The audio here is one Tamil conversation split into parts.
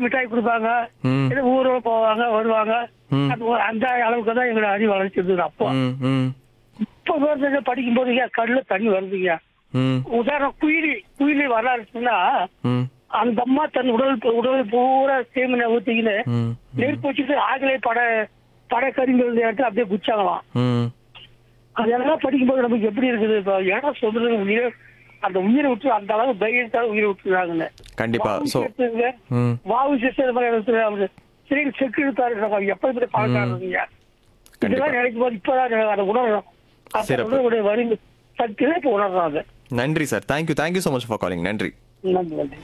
மிட்டாய் கொடுப்பாங்க ம் இது ஊர்ல போவாங்க வருவாங்க ம். அது ஒரு அந்த அளவுக்கு தான் எங்களோட அறிவு வளர்ச்சி இருந்தது அப்போ ம் ம் இப்போ வந்து படிக்கும் போது கண்ணுல தண்ணி வருதுங்க ம் உதாரணம் குயிலி குயிலி வராருச்சுன்னா ம் அந்த அம்மா தன் உடல் உடல் பூரா சேமினை ஊத்திக்கின்னு ம் நெருப்பு வச்சுட்டு ஆகலை பட பட கறிங்கிறது எடுத்து அப்படியே குச்சாங்களாம் ம் அதெல்லாம் படிக்கும்போது நமக்கு எப்படி இருக்குது இப்போ இடம் சொல்றது உயிரை அந்த உயிரை விட்டு அந்த அளவு தைரியத்தால உயிரை விட்டுறாங்கன்னு கண்டிப்பா ஸோ ம் வாவு சிஸ்டர் மாதிரி இடத்துல அவரு சரி செக்கு இழுத்தாரு நம்ம எப்ப இப்படி பழக்கம் இருந்தீங்க கண்டிப்பா இதெல்லாம் நினைக்கும் போது இப்பதான் எனக்கு அதை உணர்றோம் அந்த சிறப்பு. உணர்வுடைய வலிமை சக்தியில இப்ப உணர்றோம் அதை நன்றி sir thank you thank you so much for calling நன்றி நன்றி நன்றி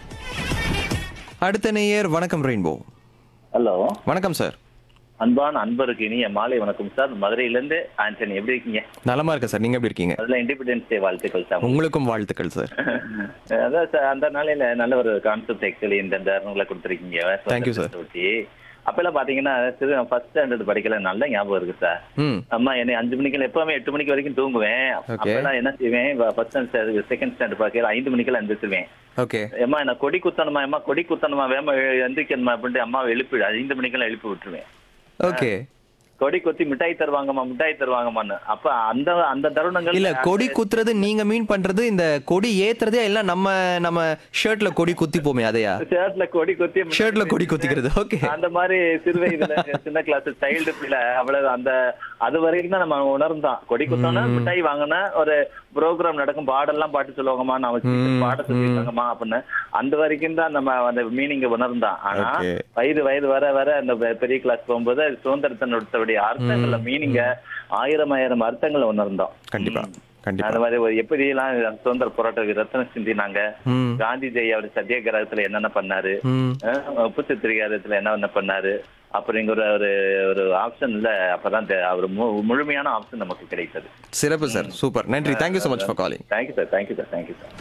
அடுத்த நேயர் வணக்கம் ரெயின்போ ஹலோ வணக்கம் சார் அன்பான அன்பருக்கு இனிய மாலை வணக்கம் சார் மதுரையிலேருந்து ஆண்டனி எப்படி இருக்கீங்க நலமா இருக்கேன் சார் நீங்க எப்படி இருக்கீங்க முதல்ல இண்டிபெண்டன்ஸ் டே வாழ்த்துக்கள் சார் உங்களுக்கும் வாழ்த்துக்கள் சார் அதான் சார் அந்த நாளையில நல்ல ஒரு கான்செப்ட் ஆக்சுவலி இந்த தருணங்களை கொடுத்துருக்கீங்க Thank you, sir. ஒட்டி அப்பெல்லாம் பாத்தீங்கன்னா சிறு ஃபர்ஸ்ட் ஸ்டாண்டர்ட் படிக்கல நல்ல ஞாபகம் இருக்கு சார் ம் அம்மா என்னை அஞ்சு மணிக்கு எப்பவுமே எட்டு மணிக்கு வரைக்கும் தூங்குவேன் Okay. அப்பெல்லாம் என்ன செய்வேன் ஃபர்ஸ்ட் ஸ்டாண்டர்ட் செகண்ட் ஸ்டாண்டர்ட் பார்க்கல ஐந்து மணிக்கெல்லாம் எந்திரிச்சிருவேன் ஓகே அம்மா என்ன கொடி குத்தணுமா அம்மா கொடி குத்தணுமா வேமா எந்திரிக்கணுமா அப்படின்ட்டு அம்மாவை எழுப்பி ஐந்து மணிக்கெல்லாம் எழுப்பி விட்டுருவேன் ஓகே கொடி கொத்தி மிட்டாய் தருவாங்கம்மா மிட்டாய் தருவாங்கம்மான்னு அப்ப அந்த அந்த தருணங்கள் இல்ல கொடி குத்துறது நீங்க மீன் பண்றது இந்த கொடி ஏத்துறதே எல்லாம் நம்ம நம்ம ஷர்ட்ல கொடி குத்தி போமே அதையா ஷர்ட்ல கொடி கொத்தி மிட்டாய் ஷர்ட்ல கொடி குத்திக்கிறது ஓகே அந்த மாதிரி சிறு வயதுல சின்ன கிளாஸ் சைல்டு பிள்ளை அவ்வளவு அந்த அது வரைக்கும் தான் நம்ம உணர்ந்தோம் கொடி குத்தோம்னா மிட்டாய் வாங்கினா ஒரு ப்ரோக்ராம் நடக்கும் பாடெல்லாம் பாட்டு சொல்லுவாங்கம்மா நான் வச்சு பாட சொல்லிருக்காங்கம்மா அப்படின்னு அந்த வரைக்கும் தான் நம்ம அந்த மீனிங்க உணர்ந்தோம் ஆனா Okay. வயது வயது வர வர அந்த பெ- பெரிய கிளாஸ் போகும்போது சுதந்திரத்தினுடைய அர்த்தங்கள்ல மீனிங்க ஆயிரம் ஆயிரம் அர்த்தங்களை உணர்ந்தோம் கண்டிப்பா கண்டிப்பா அந்த மாதிரி ஒரு எப்படி எல்லாம் சுதந்திர போராட்ட ரத்தன சிந்தினாங்க ம் காந்தி ஜெய் அவர் சத்தியாகிரகத்துல என்னென்ன பண்ணாரு ம் அஹ் உப்பு சத்திரிகாரத்துல என்ன என்ன பண்ணாரு அப்படிங்கிற ஒரு ஒரு ஆப்ஷன்ல அப்பதான் தெ- அவர் மு- முழுமையான ஆப்ஷன் நமக்கு கிடைத்தது சிறப்பு சார் சூப்பர் நன்றி thank you so much for calling thank you sir thank you sir thank you sir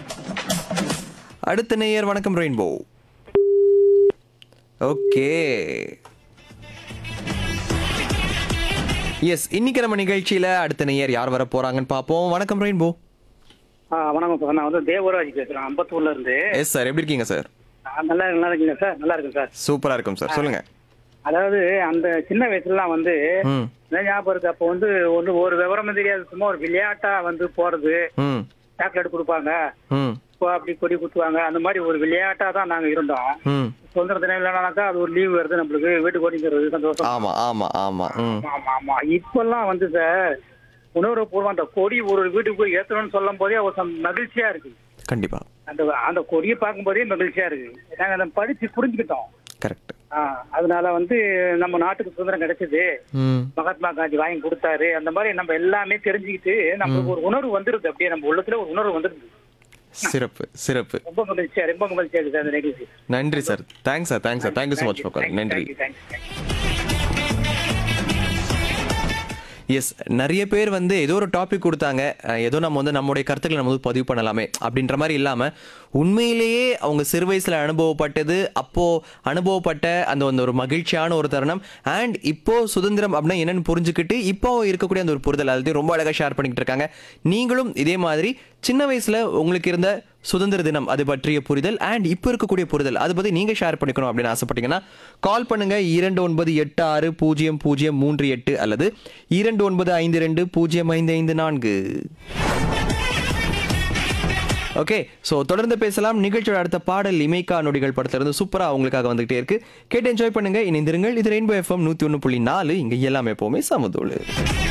அடுத்த நேயர் வணக்கம் ரெயின்போ ஓகே எஸ் இன்னைக்கு நம்ம நிகழ்ச்சியில அடுத்த நேயர் யார் வர போறாங்கன்னு பார்ப்போம் வணக்கம் ரெயின்போ ஆ வணக்கம் சார் நான் வந்து தேவராஜ் பேசுறேன் அம்பத்தூர்ல இருந்து எஸ் சார் எப்படி இருக்கீங்க சார் ஆ, நல்லா நல்லா இருக்கீங்க சார் நல்லா இருக்கு சார் சூப்பரா இருக்கும் சார் சொல்லுங்க அதாவது அந்த சின்ன வயசுலாம் வந்து ம் என்ன ஞாபகம் இருக்கு அப்போ வந்து ஒன்று ஒரு விவரமும் தெரியாது சும்மா ஒரு விளையாட்டா வந்து போறது ம் சாக்லேட் கொடுப்பாங்க ம் இப்போ அப்படி கொடி குத்துவாங்க அந்த மாதிரி ஒரு விளையாட்டா தான் நாங்க இருந்தோம் ம் சுதந்திர தினம் இல்லைனாக்கா அது ஒரு லீவ் வருது நம்மளுக்கு வீட்டுக்கு ஓடிங்கிறது சந்தோஷம் ஆமா ஆமா ஆமா ம் ஆமா ஆமா இப்பெல்லாம் வந்து சார் உணர்வுபூர்வம் அந்த கொடி ஒரு வீட்டுக்கு போய் ஏத்தணும்னு சொல்லும் போதே ஒரு சம் மகிழ்ச்சியா இருக்கு கண்டிப்பா அந்த அந்த கொடியை பார்க்கும் போதே மகிழ்ச்சியா இருக்கு நாங்க அதை படிச்சு புரிஞ்சுக்கிட்டோம் கரெக்ட் ஆ, அதனால வந்து நம்ம நாட்டுக்கு சுதந்திரம் கிடைச்சது ம் மகாத்மா காந்தி வாங்கி கொடுத்தாரு அந்த மாதிரி நம்ம எல்லாமே தெரிஞ்சுக்கிட்டு நம்மளுக்கு ஒரு உணர்வு வந்துருது அப்படியே நம்ம உள்ளத்துல ஒரு உணர்வு வந்துருது சிறப்பு சிறப்பு ரொம்ப மகிழ்ச்சியா ரொம்ப மகிழ்ச்சியா இருக்குது சார் அந்த நிகழ்ச்சி நன்றி sir thanks sir thanks sir thank you so much for calling நன்றி Thank you, thank you. Yes நிறைய பேர் வந்து ஏதோ ஒரு டாபிக் கொடுத்தாங்க அஹ் ஏதோ நம்ம வந்து நம்முடைய கருத்துக்களை நம்ம வந்து பதிவு பண்ணலாமே அப்படின்ற மாதிரி இல்லாம உண்மையிலேயே அவங்க சிறு வயசுல அனுபவப்பட்டது அப்போ அனுபவப்பட்ட அந்த அந்த ஒரு மகிழ்ச்சியான ஒரு தருணம் அண்ட் இப்போ சுதந்திரம் அப்படின்னா என்னன்னு புரிஞ்சுக்கிட்டு இப்போ இருக்கக்கூடிய அந்த ஒரு புரிதல் அதாவது ரொம்ப அழகா ஷேர் பண்ணிக்கிட்டு இருக்காங்க நீங்களும் இதே மாதிரி சின்ன வயசுல உங்களுக்கு இருந்த சுதந்திர தினம் அது பற்றிய புரிதல் அண்ட் இப்போ இருக்கக்கூடிய புரிதல் அதை பத்தி நீங்க ஷேர் பண்ணிக்கணும் அப்படின்னு ஆசைப்பட்டீங்கன்னா கால் பண்ணுங்க இரண்டு ஒன்பது எட்டு ஆறு பூஜ்ஜியம் பூஜ்ஜியம் மூன்று எட்டு அல்லது இரண்டு ஒன்பது ஐந்து ரெண்டு பூஜ்ஜியம் ஐந்து ஐந்து நான்கு ஓகே ஸோ தொடர்ந்து பேசலாம் நிகழ்ச்சியோட அடுத்த பாடல் இமைக்கா நொடிகள் படத்திலிருந்து சூப்பரா அவங்களுக்காக வந்துகிட்டே இருக்கு கேட்டு என்ஜாய் பண்ணுங்க இணைந்திருங்கள் இது ரெயின்போ எஃப்எம் நூத்தி ஒன்று புள்ளி நாலு இங்க எல்லாமே எப்பவுமே சமதோடு